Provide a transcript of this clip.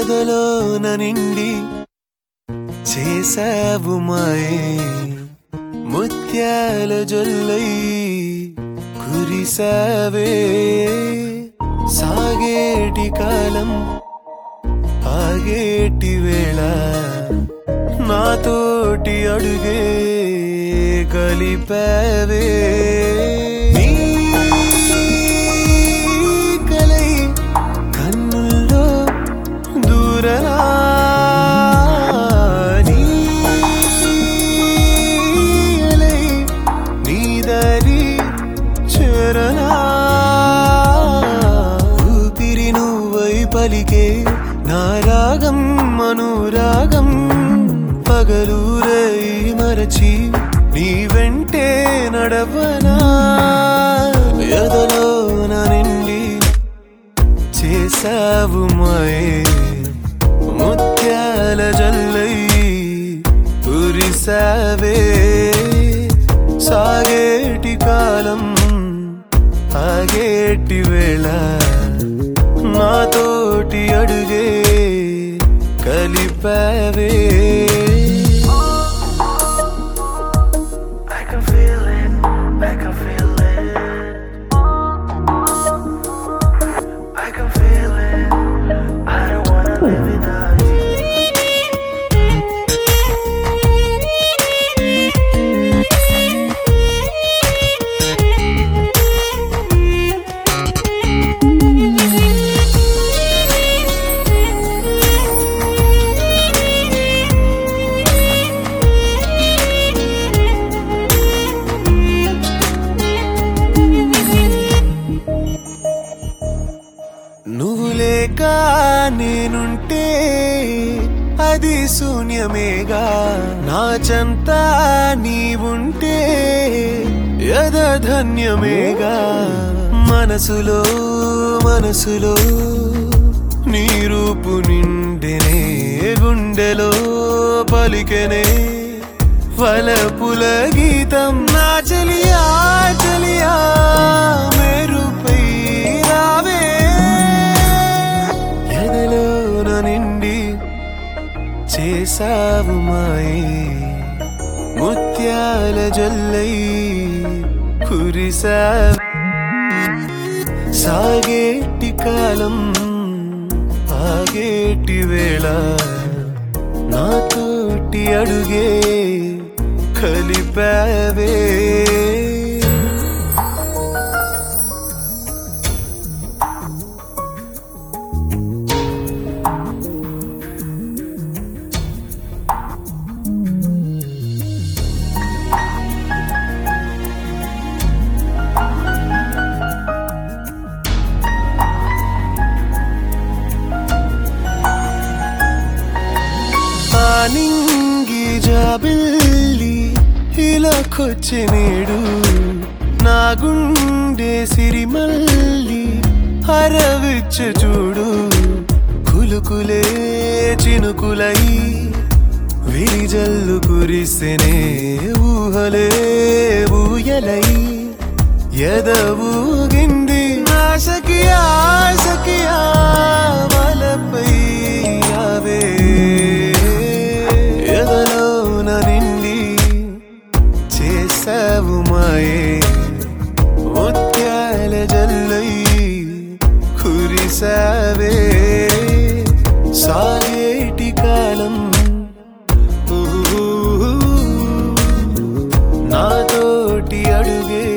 ఎదలోన నిండి చేసావు మాయే ముత్యాల జొల్లై కురిసావే సాగేటి కాలం ఆగేటి వేళ నాతోటి అడుగే కలిపావే నీ కలై కన్నుల్లో దూరనా నీ అలై నీ దారి చేరనా ఊపిరి నువ్వై పలికే నా రాగం అనురాగం పగలూరై మరచి నీ వెంటే నడవనా ఎదలో నా నిండి చేసావు మాయే ముత్యాల జల్లై కురిసావే సాగేటి కాలం ఆగేటి వేళ నాతోటి అడుగే కలిపావే I can feel it, I can feel it. I can feel it. I don't wanna live without you. నువ్వు లేక నేనుంటే అది శూన్యమేగా నా చెంత నీవుంటే యద ధన్యమేగా మనసులో మనసులో నీ రూపు నిండెనే గుండెలో పలికెనే వలపుల గీతం నా చలియా చలియా మెరుపై రావే ఎదలోన నిండి చేసావు మాయే ముత్యాల జల్లై కురిసా సాగేటి కాలం ఆగేటి వేళ నాతోటి అడుగే కలిపావే ఆనింగి జాబిల్లి ఇలాకొచ్చే నేడు నా గుండె సిరిమల్లి హరవిచ్చ చూడు కులుకులే చినుకులై విరిజల్లు కురిసెనే ఊహలే ఊయలై ఎదవూగింది నాశకియా సఖియా వలపై అవే ఎదలోన నిండి చేసావు మాయే ముత్యాల జల్లై కురిసావే సాగేటి కాలం ఊ, నాతోటి అడుగే